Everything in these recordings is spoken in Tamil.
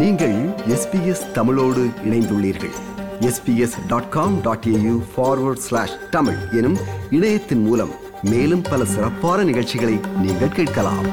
நீங்கள் எஸ்பிஎஸ் தமிழோடு இணைந்துள்ளீர்கள் SBS dot com dot AU forward slash Tamil எனும் இணையத்தின் மூலம் மேலும் பல சிறப்பான நிகழ்ச்சிகளை நீங்கள் கேட்கலாம்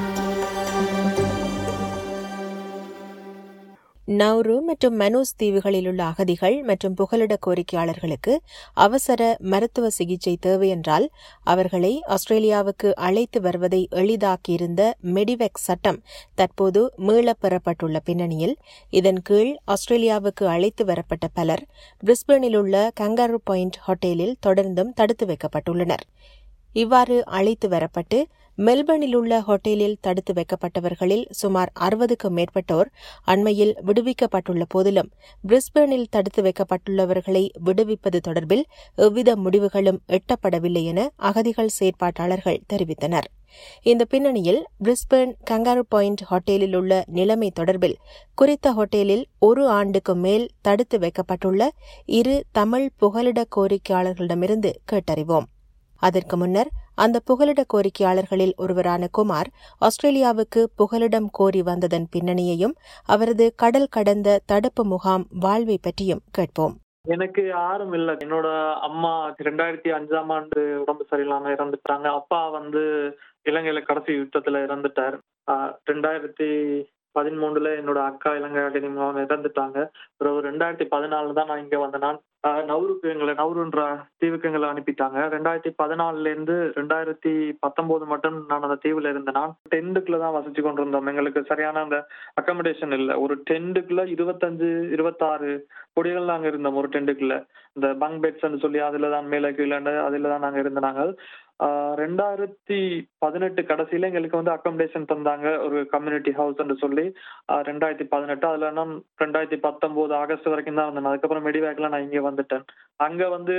நௌரு மற்றும் மனோஸ் தீவுகளில் உள்ள அகதிகள் மற்றும் புகலிட கோரிக்கையாளர்களுக்கு அவசர மருத்துவ சிகிச்சை தேவை என்றால் அவர்களை ஆஸ்திரேலியாவுக்கு அழைத்து வருவதை எளிதாக்கியிருந்த மெடிவெக் சட்டம் தற்போது மீளப் பெறப்பட்டுள்ள பின்னணியில் இதன் கீழ் ஆஸ்திரேலியாவுக்கு அழைத்து வரப்பட்ட பலர் பிரிஸ்பனில் உள்ள கங்காரு பாயிண்ட் ஹோட்டலில் தொடர்ந்தும் தடுத்து வைக்கப்பட்டுள்ளனர் இவ்வாறு அழைத்து வரப்பட்டு மெல்பர்னில் உள்ள ஹோட்டலில் தடுத்து வைக்கப்பட்டவர்களில் சுமார் அறுபதுக்கும் மேற்பட்டோர் அண்மையில் விடுவிக்கப்பட்டுள்ள போதிலும் பிரிஸ்பர்னில் தடுத்து வைக்கப்பட்டுள்ளவர்களை விடுவிப்பது தொடர்பில் எவ்வித முடிவுகளும் எட்டப்படவில்லை என அகதிகள் செயற்பாட்டாளர்கள் தெரிவித்தனர் இந்த பின்னணியில் பிரிஸ்பர்ன் கங்காரு பாயிண்ட் ஹோட்டலில் உள்ள நிலைமை தொடர்பில் குறித்த ஹோட்டலில் ஒரு ஆண்டுக்கு மேல் தடுத்து வைக்கப்பட்டுள்ள இரு தமிழ் புகலிட கோரிக்கையாளர்களிடமிருந்து கேட்டறிவோம் அதற்கு முன்னர் அந்த புகலிட கோரிக்கையாளர்களில் ஒருவரான குமார் ஆஸ்திரேலியாவுக்கு புகலிடம் கோரி வந்ததன் பின்னணியையும் அவரது கடல் கடந்த தடுப்பு முகாம் வாழ்வை பற்றியும் கேட்போம் எனக்கு யாரும் இல்ல என்னோட அம்மா ரெண்டாயிரத்தி அஞ்சாம் ஆண்டு உடம்பு சரியில்லாம இறந்துட்டாங்க அப்பா வந்து இலங்கையில கடைசி யுத்தத்துல இறந்துட்டார் ரெண்டாயிரத்தி பதிமூணுல என்னோட அக்கா இலங்கை அகாடமி மூலம் இறந்துட்டாங்க பிறகு ரெண்டாயிரத்தி பதினாலுல தான் நான் இங்க வந்தேன் நான் நவருக்கு எங்களை நவருன்ற தீவுக்கு எங்களை அனுப்பிட்டாங்க ரெண்டாயிரத்தி பதினாலுல இருந்து ரெண்டாயிரத்தி பத்தொன்பது மட்டும் நான் அந்த தீவுல இருந்தேன் நான் டென்ட்டுக்குள்ள தான் வசிச்சு கொண்டிருந்தோம் எங்களுக்கு சரியான அந்த அக்கமடேஷன் இல்லை ஒரு டென்ட்டுக்குள்ள இருபத்தஞ்சு இருபத்தாறு பொடிகள் நாங்க இருந்தோம் ஒரு டென்ட்டுக்குள்ள இந்த பங்க் பெட்ஸ் சொல்லி அதுல தான் மேலே கீழே அதுல தான் நாங்க இருந்தாங்க ரெண்டாயிரத்தி பதினெட்டு கடைசியில எங்களுக்கு வந்து அக்கமடேஷன் தந்தாங்க ஒரு கம்யூனிட்டி ஹவுஸ் சொல்லி ரெண்டாயிரத்தி பதினெட்டு அதுல நான் ரெண்டாயிரத்தி பத்தொன்பது ஆகஸ்ட் வரைக்கும் தான் வந்தேன் அதுக்கப்புறம் மெடிவேக்ல நான் இங்க வந்துட்டேன் அங்க வந்து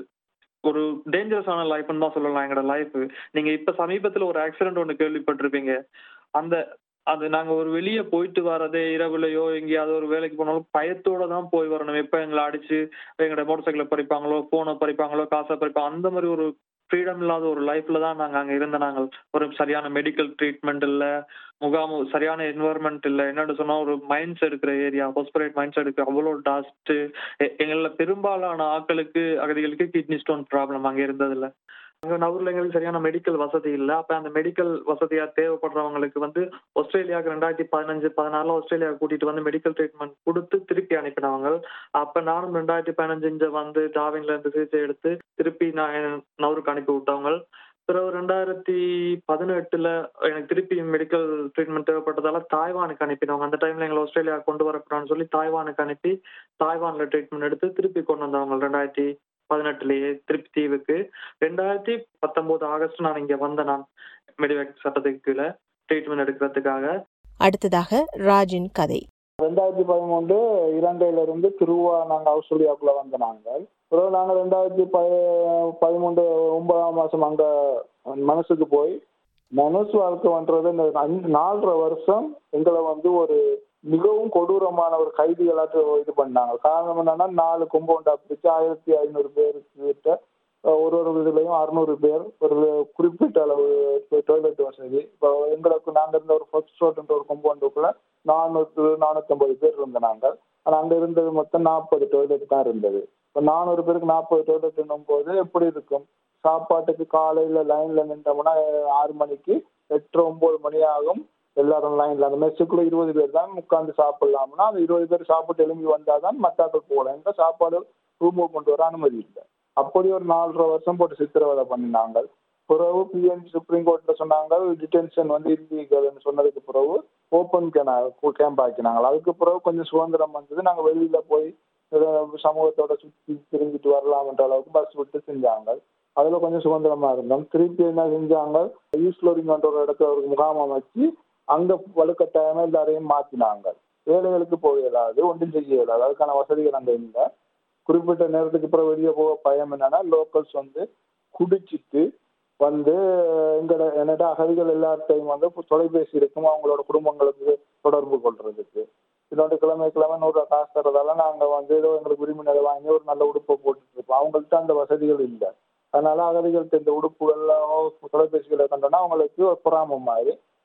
ஒரு டேஞ்சரஸான லைஃப்னு தான் சொல்லலாம் எங்களோட லைஃப் நீங்க இப்ப சமீபத்துல ஒரு ஆக்சிடென்ட் ஒன்று கேள்விப்பட்டிருப்பீங்க அந்த அது நாங்க ஒரு வெளியே போயிட்டு வர்றதே இரவுலையோ எங்கேயாவது ஒரு வேலைக்கு போனாலும் பயத்தோட தான் போய் வரணும் எப்ப எங்களை அடிச்சு எங்களோட மோட்டர் சைக்கிளை பறிப்பாங்களோ போனை பறிப்பாங்களோ காசை பறிப்பாங்க அந்த மாதிரி ஒரு ஃப்ரீடம் இல்லாத ஒரு லைஃப்ல தான் நாங்க அங்க இருந்த நாங்கள் ஒரு சரியான மெடிக்கல் ட்ரீட்மெண்ட் இல்ல முகாம் சரியான என்வரன்மெண்ட் இல்ல என்னன்னு சொன்னா ஒரு மைண்ட்ஸ் எடுக்கிற ஏரியா ஹாஸ்பிரேட் மைண்ட்ஸ் எடுக்கிற அவ்வளோ டாஸ்ட் எங்கள பெரும்பாலான ஆட்களுக்கு அகதிகளுக்கு கிட்னி ஸ்டோன் ப்ராப்ளம் அங்க இருந்ததில்ல அங்க நவூர்ல எங்களுக்கு சரியான மெடிக்கல் வசதி இல்லை அப்ப அந்த மெடிக்கல் வசதியா தேவைப்படுறவங்களுக்கு வந்து ஆஸ்திரேலியாவுக்கு ரெண்டாயிரத்தி பதினஞ்சு பதினாறுல ஆஸ்திரேலியா கூட்டிட்டு வந்து மெடிக்கல் ட்ரீட்மெண்ட் கொடுத்து திருப்பி அனுப்பினவங்க அப்ப நானும் ரெண்டாயிரத்தி பதினஞ்சு இங்க வந்து டாவின்ல இருந்து சிகிச்சை எடுத்து திருப்பி நான் நவருக்கு அனுப்பி விட்டவங்க பிறகு ரெண்டாயிரத்தி பதினெட்டுல எனக்கு திருப்பி மெடிக்கல் ட்ரீட்மெண்ட் தேவைப்பட்டதால தாய்வானுக்கு அனுப்பினவங்க அந்த டைம்ல எங்களை ஆஸ்திரேலியா கொண்டு வரப்படான்னு சொல்லி தாய்வானுக்கு அனுப்பி தாய்வான்ல ட்ரீட்மெண்ட் எடுத்து திருப்பி கொண்டு வந்தவங்க ரெண்டாயிரத்தி பதினெட்டுலயே திருப்பி தீவுக்கு ரெண்டாயிரத்தி பத்தொன்பது ஆகஸ்ட் நான் இங்க வந்தேன் நான் மெடிவேக் சட்டத்துக்கு கீழே ட்ரீட்மெண்ட் எடுக்கிறதுக்காக அடுத்ததாக ராஜின் கதை ரெண்டாயிரத்தி பதிமூன்று இலங்கையில இருந்து திருவா நாங்க ஆஸ்திரேலியாவுக்குள்ள வந்த நாங்கள் பிறகு நாங்க ரெண்டாயிரத்தி ப பதிமூன்று ஒன்பதாம் மாசம் அங்க மனசுக்கு போய் மனசு வாழ்க்கை பண்றது இந்த நாலரை வருஷம் எங்களை வந்து ஒரு மிகவும் கொடூரமான ஒரு கைதிகளாட்டு இது பண்ணாங்க காரணம் என்னன்னா நாலு கும்பவுண்டா பிடிச்சு ஆயிரத்தி ஐநூறு பேருக்கு கிட்ட ஒரு ஒரு இதுலயும் அறுநூறு பேர் ஒரு குறிப்பிட்ட அளவு டாய்லெட் வசதி இப்போ எங்களுக்கு நாங்க இருந்த ஒரு ஃபர்ஸ்ட் ரோட்ன்ற ஒரு கொம்பவுண்டுக்குள்ள நானூற்று நானூத்தி ஐம்பது பேர் இருந்த நாங்கள் ஆனா அங்க இருந்தது மொத்தம் நாற்பது டாய்லெட் தான் இருந்தது இப்போ நானூறு பேருக்கு நாற்பது டாய்லெட் போது எப்படி இருக்கும் சாப்பாட்டுக்கு காலையில லைன்ல நின்றோம்னா ஆறு மணிக்கு எட்டு ஒன்பது மணி ஆகும் எல்லாரும் லைன்ல அந்த மெஸ்ஸுக்குள்ள இருபது பேர் தான் உட்காந்து சாப்பிடலாம்னா அந்த இருபது பேர் சாப்பிட்டு எழும்பி வந்தாதான் மத்தாக்கள் போகலாம் எங்க சாப்பாடு ரூமுக்கு கொண்டு வர அனுமதி இல்லை அப்படி ஒரு நாலரை வருஷம் போட்டு சித்திரவதை பண்ணினாங்க பிறகு பிஎன்ஜி சுப்ரீம் கோர்ட்ல சொன்னாங்க டிடென்ஷன் வந்து இல்லீகல்னு சொன்னதுக்கு பிறகு ஓப்பன் கேம்ப் ஆக்கினாங்க அதுக்கு பிறகு கொஞ்சம் சுதந்திரம் வந்தது நாங்க வெளியில போய் சமூகத்தோட சுற்றி திரும்பிட்டு வரலாம்ன்ற அளவுக்கு பஸ் விட்டு செஞ்சாங்க அதுல கொஞ்சம் சுதந்திரமா இருந்தோம் திருப்பி என்ன செஞ்சாங்க ஈஸ்லோரிங்கன்ற ஒரு இடத்துல ஒரு முகாம் அமைச்சு அங்க வலுக்கட்டாயமா எல்லாரையும் மாத்தினாங்க வேலைகளுக்கு போக இயலாது ஒன்றும் செய்ய இயலாது அதுக்கான வசதிகள் அங்க இல்லை குறிப்பிட்ட நேரத்துக்கு அப்புறம் வெளியே போக பயம் என்னன்னா லோக்கல்ஸ் வந்து குடிச்சிட்டு வந்து எங்களோட என்னோட அகதிகள் எல்லாத்தையும் வந்து தொலைபேசி இருக்கும் அவங்களோட குடும்பங்களுக்கு தொடர்பு கொள்றதுக்கு இன்னொன்று கிழமை கிழமை நூறு காசு தரதால நாங்கள் வந்து ஏதோ எங்களுக்கு உரிமையை வாங்கி ஒரு நல்ல உடுப்பை போட்டுட்டு இருப்போம் அவங்கள்ட்ட அந்த வசதிகள் இல்லை அதனால அகதிகள்ட்ட இந்த உடுப்புகள் தொலைபேசிகளை கண்டோன்னா அவங்களுக்கு ஒரு பொறாம மாதிரி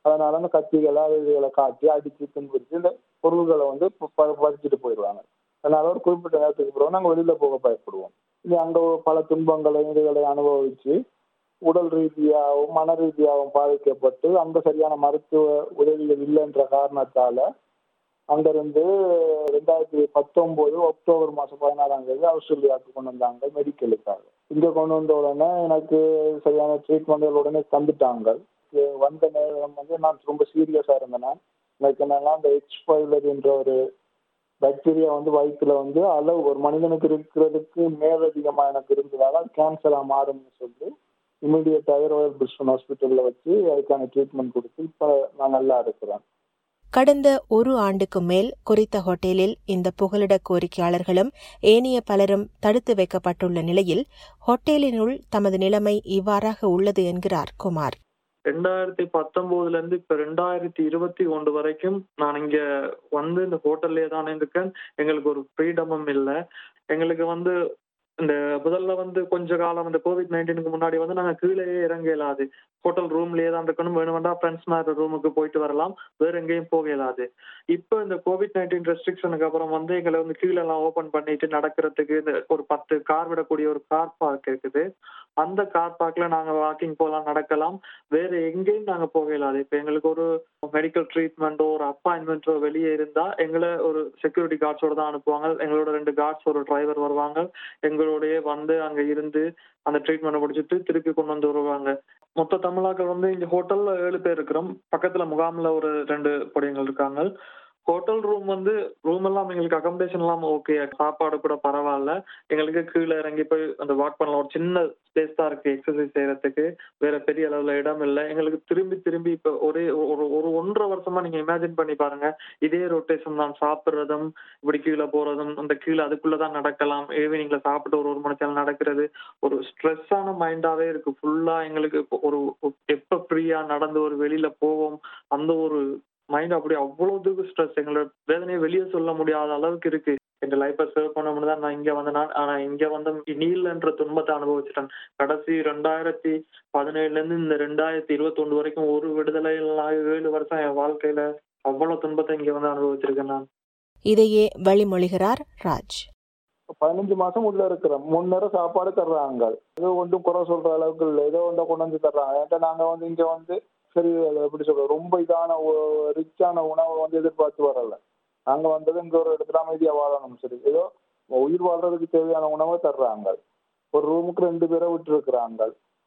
அதனால அந்த கத்திகளை இதுகளை காட்டி அடிச்சு துன்புறுத்தி இந்த பொருள்களை வந்து ப- ப- பறிச்சுட்டு போயிடுவாங்க அதனால ஒரு குறிப்பிட்ட நேரத்துக்கு பிறகு நாங்கள் வெளியில போக பயப்படுவோம் இது அங்க பல துன்பங்களை இதுகளை அனுபவிச்சு உடல் ரீதியாகவும் மன ரீதியாகவும் பாதிக்கப்பட்டு அங்க சரியான மருத்துவ உதவிகள் இல்லைன்ற காரணத்தால அங்கிருந்து ரெண்டாயிரத்தி பத்தொன்பது அக்டோபர் மாசம் பதினாறாம் தேதி ஆஸ்திரேலியாவுக்கு கொண்டு வந்தாங்க மெடிக்கலுக்காக இங்க கொண்டு வந்த உடனே எனக்கு சரியான ட்ரீட்மெண்ட்கள் உடனே தந்துட்டாங்க இங்க வந்த நேரம் வந்து நான் ரொம்ப சீரியஸா இருந்தேன் எனக்கு என்னன்னா அந்த எச் என்ற ஒரு பாக்டீரியா வந்து வயிற்றுல வந்து அளவு ஒரு மனிதனுக்கு இருக்கிறதுக்கு மேலதிகமா எனக்கு இருந்ததால அது கேன்சரா மாறும்னு சொல்லி இமீடியட்டாக ராயல் பிரிஸ்டன் ஹாஸ்பிட்டல்ல வச்சு அதுக்கான ட்ரீட்மெண்ட் கொடுத்து இப்ப நான் நல்லா இருக்கிறேன் கடந்த ஒரு ஆண்டுக்கு மேல் குறித்த ஹோட்டலில் இந்த புகலிட கோரிக்கையாளர்களும் ஏனைய பலரும் தடுத்து வைக்கப்பட்டுள்ள நிலையில் ஹோட்டலினுள் தமது நிலைமை இவ்வாறாக உள்ளது என்கிறார் குமார் ரெண்டாயிரத்தி பத்தொன்பதுல இருந்து இப்ப ரெண்டாயிரத்தி இருபத்தி ஒன்று வரைக்கும் நான் இங்க வந்து இந்த ஹோட்டல்லே தானே இருக்கேன் எங்களுக்கு ஒரு ஃப்ரீடமும் இல்லை எங்களுக்கு வந்து இந்த முதல்ல வந்து கொஞ்ச காலம் இந்த கோவிட் நைன்டீனுக்கு முன்னாடி வந்து நாங்க கீழே இறங்க இயலாது ஹோட்டல் ரூம்லயே தான் இருக்கணும் வேணும் வேண்டாம் ஃப்ரெண்ட்ஸ் மாதிரி ரூமுக்கு போயிட்டு வரலாம் வேற எங்கேயும் போக இயலாது இப்போ இந்த கோவிட் நைன்டீன் ரெஸ்ட்ரிக்ஷனுக்கு அப்புறம் வந்து எங்களை வந்து கீழே எல்லாம் ஓபன் பண்ணிட்டு நடக்கிறதுக்கு இந்த ஒரு பத்து கார் விடக்கூடிய ஒரு கார் பார்க் இருக்குது அந்த கார் பார்க்ல நாங்க வாக்கிங் போகலாம் நடக்கலாம் வேற எங்கேயும் நாங்க போக இயலாது இப்ப எங்களுக்கு ஒரு மெடிக்கல் ட்ரீட்மெண்ட்டோ ஒரு அப்பாயின்மெண்ட்டோ வெளியே இருந்தா எங்களை ஒரு செக்யூரிட்டி கார்ட்ஸோட தான் அனுப்புவாங்க எங்களோட ரெண்டு கார்ட்ஸ் ஒரு டிரைவர் வருவாங்க எங்களோடயே வந்து அங்க இருந்து அந்த ட்ரீட்மெண்ட் முடிச்சுட்டு திருப்பி கொண்டு வந்து வருவாங்க மொத்த தமிழாக்கள் வந்து இங்க ஹோட்டல்ல ஏழு பேர் இருக்கிறோம் பக்கத்துல முகாம்ல ஒரு ரெண்டு பொடியங்கள் இருக்காங்க ஹோட்டல் ரூம் வந்து ரூம் எல்லாம் எங்களுக்கு அகாமடேஷன் எல்லாம் ஓகே சாப்பாடு கூட பரவாயில்ல எங்களுக்கு கீழே இறங்கி போய் அந்த வாக் பண்ணலாம் ஒரு சின்ன ஸ்பேஸ் தான் இருக்கு எக்ஸசைஸ் செய்யறதுக்கு வேற பெரிய அளவுல இடம் இல்லை எங்களுக்கு திரும்பி திரும்பி இப்ப ஒரே ஒரு ஒரு ஒன்றரை வருஷமா நீங்க இமேஜின் பண்ணி பாருங்க இதே ரொட்டேஷன் தான் சாப்பிடுறதும் இப்படி கீழே போறதும் அந்த கீழே அதுக்குள்ளதான் நடக்கலாம் ஈவினிங்ல சாப்பிட்டு ஒரு ஒரு மணிக்கு நடக்கிறது ஒரு ஸ்ட்ரெஸ்ஸான மைண்டாவே இருக்கு ஃபுல்லா எங்களுக்கு இப்போ ஒரு எப்ப ஃப்ரீயா நடந்து ஒரு வெளியில போவோம் அந்த ஒரு மைண்ட் அப்படி அவ்வளவுக்கு ஸ்ட்ரெஸ் எங்களோட வேதனையை வெளியே சொல்ல முடியாத அளவுக்கு இருக்கு எங்க லைஃபை சேவ் பண்ண முடியாது நான் இங்க வந்த நான் ஆனா இங்க வந்து நீல்ன்ற துன்பத்தை அனுபவிச்சிட்டேன் கடைசி ரெண்டாயிரத்தி பதினேழுல இருந்து இந்த ரெண்டாயிரத்தி இருபத்தி ஒன்று வரைக்கும் ஒரு விடுதலை இல்லாத ஏழு வருஷம் என் வாழ்க்கையில அவ்வளவு துன்பத்தை இங்க வந்து அனுபவிச்சிருக்கேன் நான் இதையே வழிமொழிகிறார் ராஜ் பதினஞ்சு மாசம் உள்ள இருக்கிறோம் முன்னேற சாப்பாடு தர்றாங்க ஏதோ ஒன்றும் குறை சொல்ற அளவுக்கு இல்லை ஏதோ ஒன்றை கொண்டு வந்து தர்றாங்க ஏன்டா நாங்க வந்து இங்க வந்து சரி அது எப்படி சொல்றது ரொம்ப இதான ரிச்சான உணவை வந்து எதிர்பார்த்து வரல நாங்க வந்தது இங்க ஒரு இடத்துல அமைதியா வாழணும் சரி ஏதோ உயிர் வாழ்றதுக்கு தேவையான உணவை தர்றாங்க ஒரு ரூமுக்கு ரெண்டு பேரை விட்டு இருக்கிறாங்க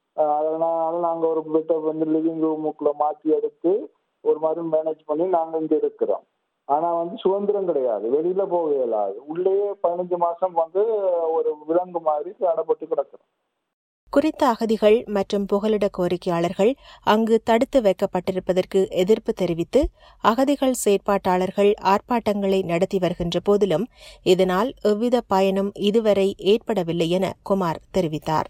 அதனால நாங்க ஒரு பெட்டை வந்து லிவிங் ரூமுக்குள்ள மாத்தி எடுத்து ஒரு மாதிரி மேனேஜ் பண்ணி நாங்க இங்க இருக்கிறோம் ஆனா வந்து சுதந்திரம் கிடையாது வெளியில போக இயலாது உள்ளேயே பதினஞ்சு மாசம் வந்து ஒரு விலங்கு மாதிரி அடப்பட்டு கிடக்கிறோம் குறித்த அகதிகள் மற்றும் புகலிட கோரிக்கையாளர்கள் அங்கு தடுத்து வைக்கப்பட்டிருப்பதற்கு எதிர்ப்பு தெரிவித்து அகதிகள் செயற்பாட்டாளர்கள் ஆர்ப்பாட்டங்களை நடத்தி வருகின்ற போதிலும் இதனால் எவ்வித பயனும் இதுவரை ஏற்படவில்லை என குமார் தெரிவித்தார்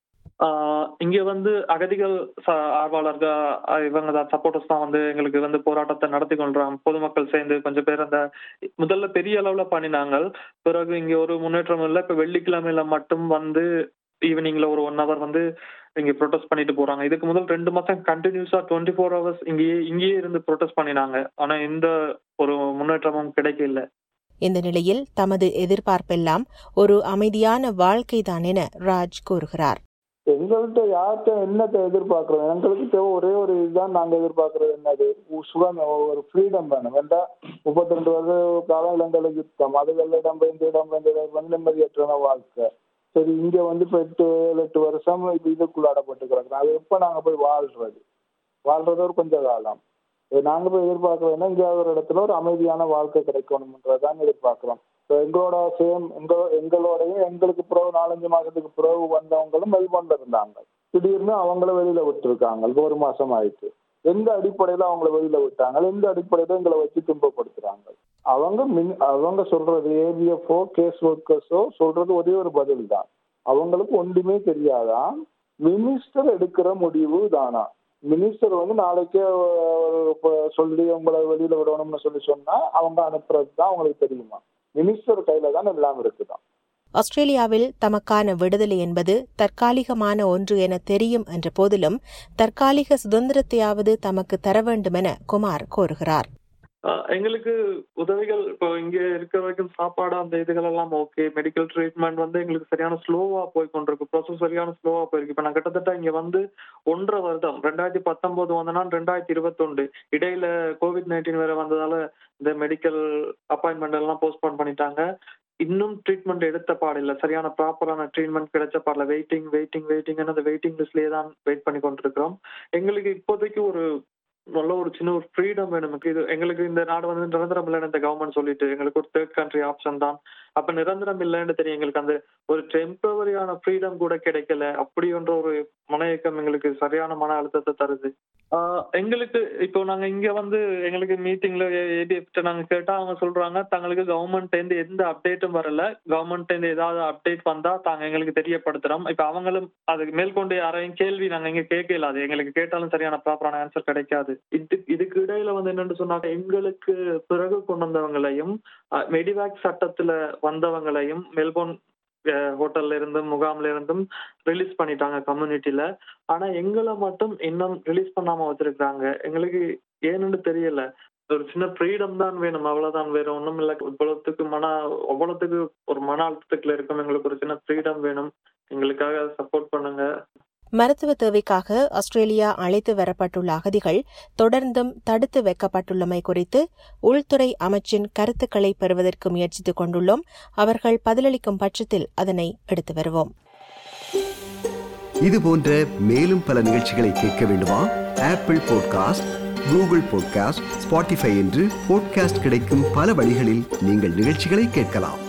இங்க வந்து அகதிகள் ஆர்வலர்கள் இவங்க தான் சப்போர்ட்டர்ஸ் தான் வந்து எங்களுக்கு வந்து போராட்டத்தை நடத்தி கொள்றாங்க பொதுமக்கள் சேர்ந்து கொஞ்சம் பேர் அந்த முதல்ல பெரிய அளவுல பண்ணினாங்க பிறகு இங்க ஒரு முன்னேற்றம் இல்லை இப்ப வெள்ளிக்கிழமையில மட்டும் வந்து ஈவினிங்ல ஒரு ஒன் ஹவர் வந்து இங்க ப்ரொடெஸ்ட் பண்ணிட்டு போறாங்க இதுக்கு முதல் ரெண்டு மாசம் கண்டினியூஸா டுவெண்ட்டி ஃபோர் ஹவர்ஸ் இங்கேயே இங்கேயே இருந்து ப்ரொடெஸ்ட் பண்ணினாங்க ஆனா எந்த ஒரு முன்னேற்றமும் கிடைக்கல இந்த நிலையில் தமது எதிர்பார்ப்பெல்லாம் ஒரு அமைதியான வாழ்க்கைதான் என ராஜ் கூறுகிறார் எங்கள்கிட்ட யார்கிட்ட என்னத்தை எதிர்பார்க்கிறோம் எங்களுக்கு தேவை ஒரே ஒரு இதுதான் நாங்க எதிர்பார்க்கறது என்னது சுதந்திரம் ஒரு ஃப்ரீடம் வேணும் வேண்டா முப்பத்தி ரெண்டு வருஷ காலம் இளங்கலை யுத்தம் அதுகள் இடம்பெயர்ந்து இடம்பெயர்ந்து வந்து நிம்மதியற்ற வாழ்க்கை சரி இங்க வந்து இப்ப எட்டு ஏழு எட்டு வருஷம் இப்ப இதுக்குள்ள அடப்பட்டு கிடக்குறோம் அது எப்ப நாங்க போய் வாழ்றது வாழ்றது ஒரு கொஞ்ச காலம் நாங்க போய் எதிர்பார்க்கறோம்னா எங்கேயாவது ஒரு இடத்துல ஒரு அமைதியான வாழ்க்கை கிடைக்கணும்ன்றதான் எதிர்பார்க்கிறோம் எங்களோட சேம் எங்க எங்களோடையும் எங்களுக்கு பிறகு நாலஞ்சு மாசத்துக்கு பிறகு வந்தவங்களும் மெல்போன்ல இருந்தாங்க திடீர்னு அவங்கள வெளியில விட்டுருக்காங்க ஒரு மாசம் ஆயிடுச்சு எந்த அடிப்படையில அவங்கள வெளியில விட்டாங்க எந்த அடிப்படையில எங்களை வச்சு துன்பப்படுத்துறாங்க அவங்க மின் அவங்க சொல்றது ஏபிஎஃப்ஓ கேஸ் ஒர்க்கர்ஸோ சொல்றது ஒரே ஒரு பதில் தான் அவங்களுக்கு ஒன்றுமே தெரியாதான் மினிஸ்டர் எடுக்கிற முடிவு தானா மினிஸ்டர் வந்து நாளைக்கே சொல்லி உங்களை வெளியில விடணும்னு சொல்லி சொன்னா அவங்க அனுப்புறது தான் அவங்களுக்கு தெரியுமா மினிஸ்டர் கையில தான் எல்லாம் இருக்குதான் ஆஸ்திரேலியாவில் தமக்கான விடுதலை என்பது தற்காலிகமான ஒன்று என தெரியும் என்ற போதிலும் தற்காலிக சுதந்திரத்தையாவது தமக்கு தர வேண்டும் என குமார் கோருகிறார் ஆஹ் எங்களுக்கு உதவிகள் இப்போ இங்க இருக்கிற வரைக்கும் சாப்பாடு அந்த இதுகள் எல்லாம் ஓகே மெடிக்கல் ட்ரீட்மெண்ட் வந்து எங்களுக்கு சரியான ஸ்லோவா போய் கொண்டிருக்கு ப்ராசஸ் சரியான ஸ்லோவா போயிருக்கு இப்ப நான் கிட்டத்தட்ட இங்க வந்து ஒன்றரை வருடம் ரெண்டாயிரத்தி பத்தொன்பது வந்தனா ரெண்டாயிரத்தி இருபத்தொண்டு இடையில கோவிட் நைன்டீன் வேற வந்ததால இந்த மெடிக்கல் அப்பாயின்மெண்ட் எல்லாம் போஸ்ட்போன் பண்ணிட்டாங்க இன்னும் ட்ரீட்மெண்ட் எடுத்த பாடில்ல சரியான ப்ராப்பரான ட்ரீட்மெண்ட் கிடைச்ச பாடல வெயிட்டிங் வெயிட்டிங் வெயிட்டிங் அந்த வெயிட்டிங் லிஸ்ட்லயே தான் வெயிட் பண்ணி கொண்டிருக்கிறோம் எங்களுக்கு இப்போதைக்கு ஒரு நல்ல ஒரு சின்ன ஒரு ஃப்ரீடம் வேணும் இது எங்களுக்கு இந்த நாடு வந்து நிரந்தரம் இல்லைன்னு இந்த கவர்மெண்ட் சொல்லிட்டு எங்களுக்கு ஒரு தேர்ட் கண்ட்ரி ஆப்ஷன் தான் அப்ப நிரந்தரம் இல்லைன்னு தெரியும் எங்களுக்கு அந்த ஒரு டெம்பரரியான ஃப்ரீடம் கூட கிடைக்கல அப்படி என்ற ஒரு மன இயக்கம் எங்களுக்கு சரியான மன அழுத்தத்தை தருது ஆஹ் எங்களுக்கு இப்போ நாங்க இங்க வந்து எங்களுக்கு மீட்டிங்ல ஏடிஎஃப் நாங்க கேட்டா அவங்க சொல்றாங்க தங்களுக்கு கவர்மெண்ட் இருந்து எந்த அப்டேட்டும் வரல கவர்மெண்ட் இருந்து ஏதாவது அப்டேட் வந்தா தாங்க எங்களுக்கு தெரியப்படுத்துறோம் இப்ப அவங்களும் அதுக்கு மேற்கொண்டு யாரையும் கேள்வி நாங்க இங்க கேட்கல அது எங்களுக்கு கேட்டாலும் சரியான ப்ராப்பரான ஆன்சர் கிடைக்காது இது இதுக்கு இடையில வந்து என்னன்னு சொன்னாங்க எங்களுக்கு பிறகு கொண்டு வந்தவங்களையும் மெடிவேக் சட்டத்துல வந்தவங்களையும் மெல்போர்ன் ஹோட்டல்ல இருந்தும் முகாம்ல இருந்தும் ரிலீஸ் பண்ணிட்டாங்க கம்யூனிட்டில ஆனா எங்களை மட்டும் இன்னும் ரிலீஸ் பண்ணாம வச்சிருக்காங்க எங்களுக்கு ஏன்னு தெரியல ஒரு சின்ன ஃப்ரீடம் தான் வேணும் அவ்வளவுதான் வேற ஒண்ணும் இல்ல இவ்வளவுத்துக்கு மன அவ்வளவுத்துக்கு ஒரு மன அழுத்தத்துக்குள்ள இருக்கும் எங்களுக்கு ஒரு சின்ன ஃப்ரீடம் வேணும் எங்களுக்காக சப்போர்ட் பண்ணுங்க மருத்துவ தேவைக்காக ஆஸ்திரேலியா அழைத்து வரப்பட்டுள்ள அகதிகள் தொடர்ந்தும் தடுத்து வைக்கப்பட்டுள்ளமை குறித்து உள்துறை அமைச்சின் கருத்துக்களை பெறுவதற்கு முயற்சித்துக் கொண்டுள்ளோம் அவர்கள் பதிலளிக்கும் பட்சத்தில் அதனை எடுத்து வருவோம் இது போன்ற மேலும் பல நிகழ்ச்சிகளை கேட்க வேண்டுமா Apple podcast Google podcast Spotify என்று பாட்காஸ்ட் கிடைக்கும் பல வழிகளில் நீங்கள் நிகழ்ச்சிகளை கேட்கலாம்